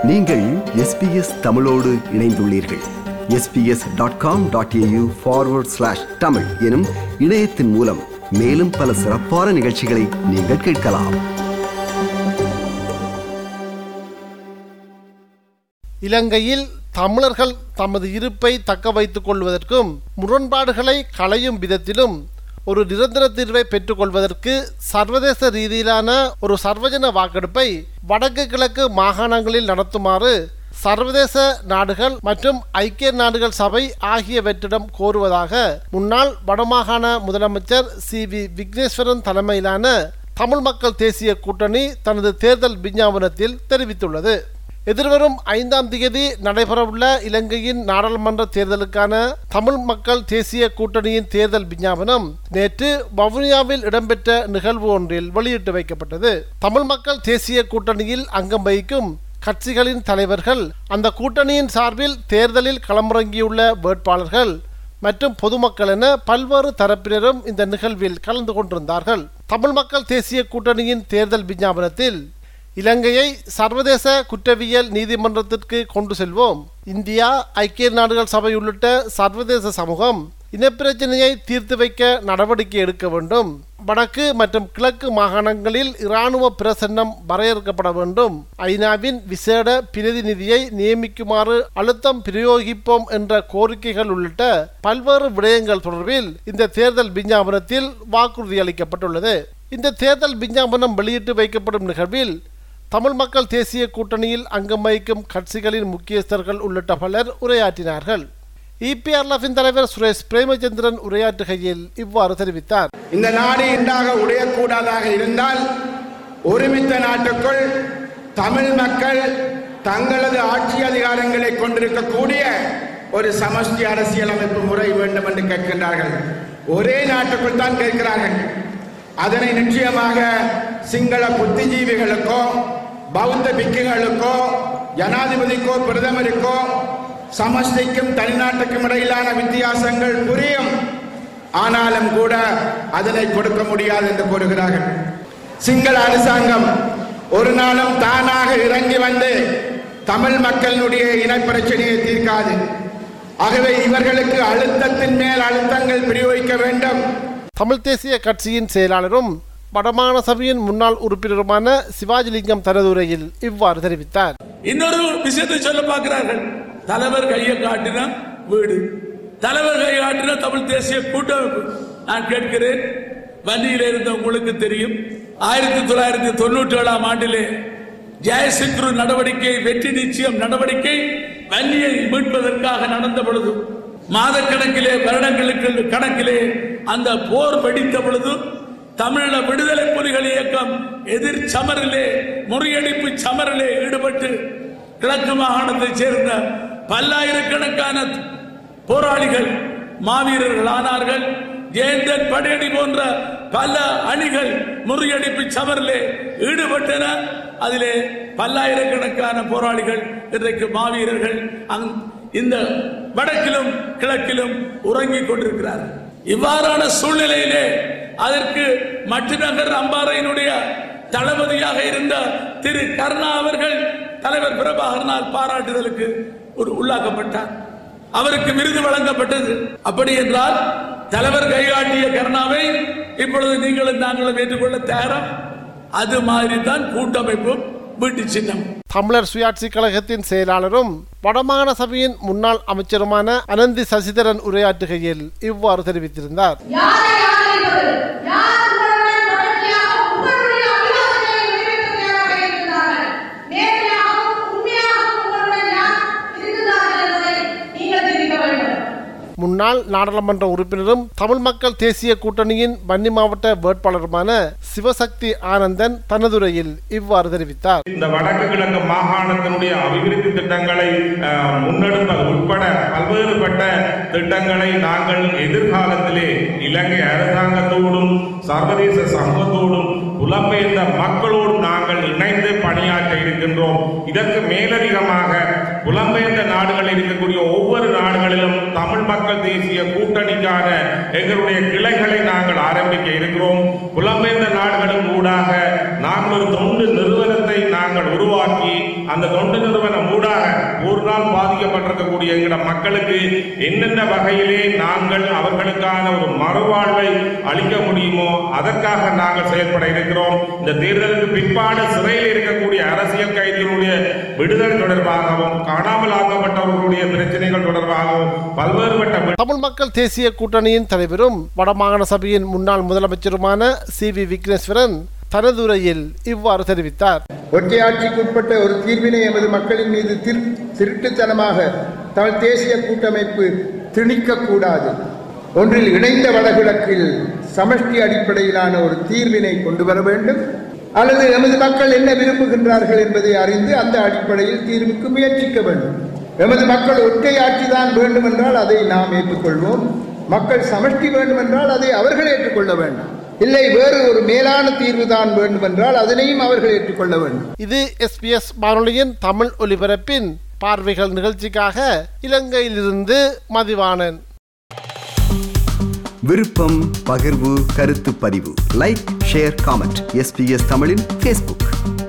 நீங்கள் எஸ்பிஎஸ் தமிழோடு இணைந்துள்ளீர்கள் SBS dot com dot AU forward slash Tamil எனும் இணையத்தின் மூலம் மேலும் பல சிறப்பான நிகழ்ச்சிகளை நீங்கள் கேட்கலாம் இலங்கையில் தமிழர்கள் தமது இருப்பை தக்க வைத்துக் கொள்வதற்கும் முரண்பாடுகளை களையும் விதத்திலும் ஒரு நிரந்தர தீர்வை பெற்றுக்கொள்வதற்கு சர்வதேச ரீதியிலான ஒரு சர்வஜன வாக்கெடுப்பை வடக்கு கிழக்கு மாகாணங்களில் நடத்துமாறு சர்வதேச நாடுகள் மற்றும் ஐக்கிய நாடுகள் சபை ஆகியவற்றிடம் கோருவதாக முன்னாள் வடமாகாண முதலமைச்சர் சி வி விக்னேஸ்வரன் தலைமையிலான தமிழ் மக்கள் தேசிய கூட்டணி தனது தேர்தல் விஞ்ஞாபனத்தில் தெரிவித்துள்ளது எதிர்வரும் ஐந்தாம் தேதி நடைபெறவுள்ள இலங்கையின் நாடாளுமன்ற தேர்தலுக்கான தமிழ் மக்கள் தேசிய கூட்டணியின் தேர்தல் விஞ்ஞாபனம் நேற்று வவுனியாவில் இடம்பெற்ற நிகழ்வு ஒன்றில் வெளியிட்டு வைக்கப்பட்டது தமிழ் மக்கள் தேசிய கூட்டணியில் அங்கம் வகிக்கும் கட்சிகளின் தலைவர்கள் அந்த கூட்டணியின் சார்பில் தேர்தலில் களமிறங்கியுள்ள வேட்பாளர்கள் மற்றும் பொதுமக்கள் என பல்வேறு தரப்பினரும் இந்த நிகழ்வில் கலந்து கொண்டிருந்தார்கள் தமிழ் மக்கள் தேசிய கூட்டணியின் தேர்தல் விஞ்ஞாபனத்தில் இலங்கையை சர்வதேச குற்றவியல் நீதிமன்றத்திற்கு கொண்டு செல்வோம் இந்தியா ஐக்கிய நாடுகள் சபை உள்ளிட்ட சர்வதேச சமூகம் இனப்பிரச்சனையை தீர்த்து வைக்க நடவடிக்கை எடுக்க வேண்டும் வடக்கு மற்றும் கிழக்கு மாகாணங்களில் இராணுவ பிரசன்னம் வரையறுக்கப்பட வேண்டும் ஐநாவின் விசேட பிரதிநிதியை நியமிக்குமாறு அழுத்தம் பிரயோகிப்போம் என்ற கோரிக்கைகள் உள்ளிட்ட பல்வேறு விடயங்கள் தொடர்பில் இந்த தேர்தல் விஞ்ஞாபனத்தில் வாக்குறுதி அளிக்கப்பட்டுள்ளது இந்த தேர்தல் விஞ்ஞாபனம் வெளியிட்டு வைக்கப்படும் நிகழ்வில் தமிழ் மக்கள் தேசிய கூட்டணியில் அங்கம் வகிக்கும் கட்சிகளின் முக்கியஸ்தர்கள் உள்ளிட்ட பலர் உரையாற்றினார்கள் இபிஆர்எஃபின் தலைவர் சுரேஷ் பிரேமச்சந்திரன் உரையாற்றுகையில் இவ்வாறு தெரிவித்தார் இந்த நாடு இன்றாக உடையக்கூடாதாக இருந்தால் ஒருமித்த நாட்டுக்குள் தமிழ் மக்கள் தங்களது ஆட்சி அதிகாரங்களை கொண்டிருக்கக்கூடிய ஒரு சமஷ்டி அரசியலமைப்பு முறை வேண்டும் என்று கேட்கின்றார்கள் ஒரே நாட்டுக்குள் தான் கேட்கிறார்கள் அதனை நிச்சயமாக சிங்கள புத்திஜீவிகளுக்கோ பௌத்த பிக்குகளுக்கோ ஜனாதிபதிக்கோ பிரதமருக்கோ சமஷ்டிக்கும் தனிநாட்டுக்கும் இடையிலான வித்தியாசங்கள் புரியும் ஆனாலும் கூட அதனை கொடுக்க முடியாது என்று கூறுகிறார்கள் சிங்கள அரசாங்கம் ஒரு நாளும் தானாக இறங்கி வந்து தமிழ் மக்களினுடைய இனப்பிரச்சனையை தீர்க்காது ஆகவே இவர்களுக்கு அழுத்தத்தின் மேல் அழுத்தங்கள் பிரயோகிக்க வேண்டும் தமிழ் தேசிய கட்சியின் செயலாளரும் வடமாகாண சபையின் முன்னாள் உறுப்பினருமான சிவாஜிலிங்கம் தனது உரையில் இவ்வாறு தெரிவித்தார் இன்னொரு விஷயத்தை சொல்ல பார்க்கிறார்கள் தலைவர் கையை காட்டினா வீடு தலைவர் கை காட்டினா தமிழ் தேசிய கூட்டமைப்பு நான் கேட்கிறேன் வன்னியில் இருந்த உங்களுக்கு தெரியும் ஆயிரத்தி தொள்ளாயிரத்தி தொண்ணூற்றி ஏழாம் ஆண்டிலே ஜெயசித்ரு நடவடிக்கை வெற்றி நிச்சயம் நடவடிக்கை வன்னியை மீட்பதற்காக நடந்த பொழுது மாதக்கணக்கிலே வருடங்களுக்கு கணக்கிலே அந்த போர் வெடித்த பொழுது தமிழீழ விடுதலை புலிகள் இயக்கம் எதிர் சமரிலே முறியடிப்பு சமரிலே ஈடுபட்டு கிழக்கு மாகாணத்தைச் சேர்ந்த பல்லாயிரக்கணக்கான போராளிகள் மாவீரர்கள் ஆனார்கள் ஜெயந்தன் படையணி போன்ற பல அணிகள் முறியடிப்பு சமரிலே ஈடுபட்டன அதிலே பல்லாயிரக்கணக்கான போராளிகள் இன்றைக்கு மாவீரர்கள் அங் இந்த வடக்கிலும் கிழக்கிலும் உறங்கிக் கொண்டிருக்கிறார்கள் இவ்வாறான சூழ்நிலையிலே அதற்கு மட்டுநகர் அம்பாறையினுடைய தளபதியாக இருந்த திரு கருணா அவர்கள் தலைவர் பிரபாகரனால் பாராட்டுதலுக்கு ஒரு உள்ளாக்கப்பட்டார் அவருக்கு விருது வழங்கப்பட்டது அப்படி என்றால் தலைவர் கைகாட்டிய கருணாவை இப்பொழுது நீங்களும் நாங்களும் ஏற்றுக்கொள்ள தயாரா அது மாதிரி தான் கூட்டமைப்பும் வீட்டு சின்னம் தமிழர் சுயாட்சி கழகத்தின் செயலாளரும் வடமாகாண சபையின் முன்னாள் அமைச்சருமான அனந்தி சசிதரன் உரையாற்றுகையில் இவ்வாறு தெரிவித்திருந்தார் யாரை ஆதரிப்பது யார் உங்களுடன் தொடர்ச்சியாக உங்களுடைய அபிலாஷைகளை நிறைவேற்றுவதற்காக இருக்கிறார்கள் நேர்மையாகவும் உண்மையாகவும் உங்களுடன் யார் இருக்கிறார்கள் என்பதை நீங்கள் தெரிவிக்க வேண்டும் முன்னாள் நாடாளுமன்ற உறுப்பினரும் தமிழ் மக்கள் தேசிய கூட்டணியின் வன்னி மாவட்ட வேட்பாளருமான சிவசக்தி ஆனந்தன் தனதுரையில் இவ்வாறு தெரிவித்தார் இந்த வடக்கு கிழக்கு மாகாணத்தினுடைய அபிவிருத்தி திட்டங்களை அஹ், முன்னெடுப்பது உட்பட பல்வேறுபட்ட திட்டங்களை நாங்கள் எதிர்காலத்திலே இலங்கை அரசாங்கத்தோடும் சர்வதேச சமூகத்தோடும் புலம்பெயர்ந்த மக்களோடு நாங்கள் இணைந்து பணியாற்ற இருக்கின்றோம் இதற்கு மேலதிகமாக புலம்பெயர்ந்த நாடுகளில் இருக்கக்கூடிய ஒவ்வொரு நாடுகளிலும் தமிழ் மக்கள் தேசிய கூட்டணிக்கான எங்களுடைய கிளைகளை நாங்கள் ஆரம்பிக்க இருக்கிறோம் புலம்பெயர்ந்த நாடுகளும் ஊடாக நாங்கள் ஒரு தொண்டு நிறுவனத்தை நாங்கள் உருவாக்கி அந்த தொண்டு நிறுவனம் போரினால் பாதிக்கப்பட்டிருக்கக்கூடிய எங்கட மக்களுக்கு என்னென்ன வகையிலே நாங்கள் அவர்களுக்கான ஒரு மறுவாழ்வை அளிக்க முடியுமோ அதற்காக நாங்கள் செயல்பட இருக்கிறோம் இந்த தேர்தலுக்கு பிற்பாடு சிறையில் இருக்கக்கூடிய அரசியல் கைதிகளுடைய விடுதலை தொடர்பாகவும் காணாமல் ஆக்கப்பட்டவர்களுடைய பிரச்சனைகள் தொடர்பாகவும் பல்வேறுபட்ட வி- தமிழ் மக்கள் தேசிய கூட்டணியின் தலைவரும் வடமாகாண சபையின் முன்னாள் முதலமைச்சருமான சி வி விக்னேஸ்வரன் தனது உரையில் இவ்வாறு தெரிவித்தார் ஒற்றையாட்சிக்குட்பட்ட ஒரு தீர்வினை எமது மக்களின் மீது திரு- திருட்டுத்தனமாக தமிழ் தேசிய கூட்டமைப்பு திணிக்கக்கூடாது ஒன்றில் இணைந்த வடகிழக்கில் சமஷ்டி அடிப்படையிலான ஒரு தீர்வினை கொண்டு வர வேண்டும் அல்லது எமது மக்கள் என்ன விரும்புகின்றார்கள் என்பதை அறிந்து அந்த அடிப்படையில் தீர்வுக்கு முயற்சிக்க வேண்டும் எமது மக்கள் ஒற்றை ஆட்சிதான் வேண்டும் என்றால் அதை நாம் ஏற்றுக்கொள்வோம் மக்கள் சமஷ்டி வேண்டும் என்றால் அதை அவர்கள் ஏற்றுக்கொள்ள வேண்டும் இல்லை வேறு ஒரு மேலான தீர்வு தான் வேண்டும் என்றால் அதனையும் அவர்கள் ஏற்றுக்கொள்ள வேண்டும் இது எஸ்பிஎஸ் வானொலியின் தமிழ் ஒலிபரப்பின் பார்வைகள் நிகழ்ச்சிக்காக இலங்கையிலிருந்து மதிவாணன் விருப்பம் பகிர்வு கருத்து பதிவு லைக் ஷேர் காமெண்ட் எஸ்பிஎஸ் தமிழின் ஃபேஸ்புக்